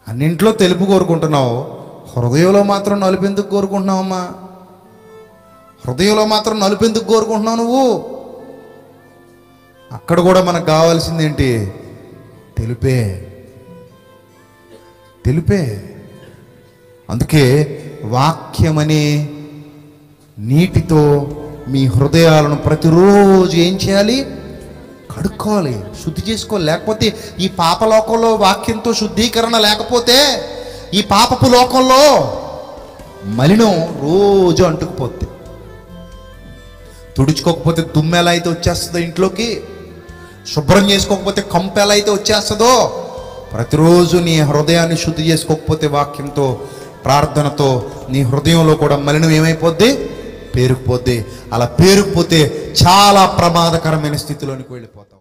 అన్నింట్లో తెలుపు కోరుకుంటున్నావు హృదయంలో మాత్రం నలుపు ఎందుకు కోరుకుంటున్నావమ్మా హృదయంలో మాత్రం నలుపు ఎందుకు కోరుకుంటున్నావు నువ్వు అక్కడ కూడా మనకు కావాల్సింది ఏంటి తెలుపే తెలుపే అందుకే వాక్యమనే నీటితో మీ హృదయాలను ప్రతిరోజు ఏం చేయాలి కడుక్కోవాలి శుద్ధి చేసుకోవాలి లేకపోతే ఈ పాప లోకంలో వాక్యంతో శుద్ధీకరణ లేకపోతే ఈ పాపపు లోకంలో మలినం రోజు అంటుకుపోద్ది తుడుచుకోకపోతే దుమ్ము ఎలా అయితే వచ్చేస్తుందో ఇంట్లోకి శుభ్రం చేసుకోకపోతే కంపు ఎలా అయితే వచ్చేస్తుందో ప్రతిరోజు నీ హృదయాన్ని శుద్ధి చేసుకోకపోతే వాక్యంతో ప్రార్థనతో నీ హృదయంలో కూడా మలినం ఏమైపోద్ది పేరుకుపోద్ది అలా పేరుకుపోతే చాలా ప్రమాదకరమైన స్థితిలోనికి వెళ్ళిపోతాం